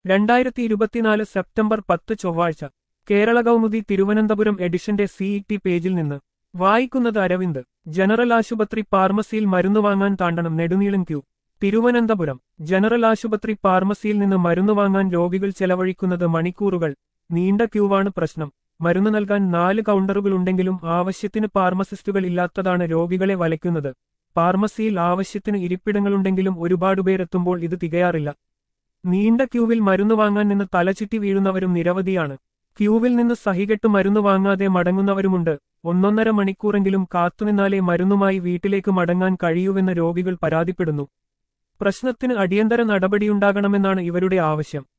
രണ്ടായിരത്തി ഇരുപത്തിനാല് സെപ്റ്റംബർ പത്ത് ചൊവ്വാഴ്ച കേരള കൗമുദി തിരുവനന്തപുരം എഡിഷന്റെ സിഇടി പേജിൽ നിന്ന് വായിക്കുന്നത് അരവിന്ദ് ജനറൽ ആശുപത്രി ഫാർമസിയിൽ മരുന്ന് വാങ്ങാൻ താണ്ടണം നെടുനീളൻ ക്യൂ തിരുവനന്തപുരം ജനറൽ ആശുപത്രി ഫാർമസിയിൽ നിന്ന് മരുന്ന് വാങ്ങാൻ രോഗികൾ ചെലവഴിക്കുന്നത് മണിക്കൂറുകൾ നീണ്ട ക്യൂവാണ് പ്രശ്നം മരുന്ന് നൽകാൻ നാല് കൗണ്ടറുകളുണ്ടെങ്കിലും ആവശ്യത്തിന് ഫാർമസിസ്റ്റുകൾ ഇല്ലാത്തതാണ് രോഗികളെ വലയ്ക്കുന്നത് ഫാർമസിയിൽ ആവശ്യത്തിന് ഇരിപ്പിടങ്ങളുണ്ടെങ്കിലും ഒരുപാട് പേരെത്തുമ്പോൾ ഇത് തികയാറില്ല നീണ്ട ക്യൂവിൽ മരുന്ന് വാങ്ങാൻ നിന്ന് തലചുറ്റി വീഴുന്നവരും നിരവധിയാണ് ക്യൂവിൽ നിന്ന് സഹികെട്ട് മരുന്ന് വാങ്ങാതെ മടങ്ങുന്നവരുമുണ്ട് ഒന്നൊന്നര മണിക്കൂറെങ്കിലും കാത്തുനിന്നാലേ മരുന്നുമായി വീട്ടിലേക്ക് മടങ്ങാൻ കഴിയൂവെന്ന് രോഗികൾ പരാതിപ്പെടുന്നു പ്രശ്നത്തിന് അടിയന്തര നടപടിയുണ്ടാകണമെന്നാണ് ഇവരുടെ ആവശ്യം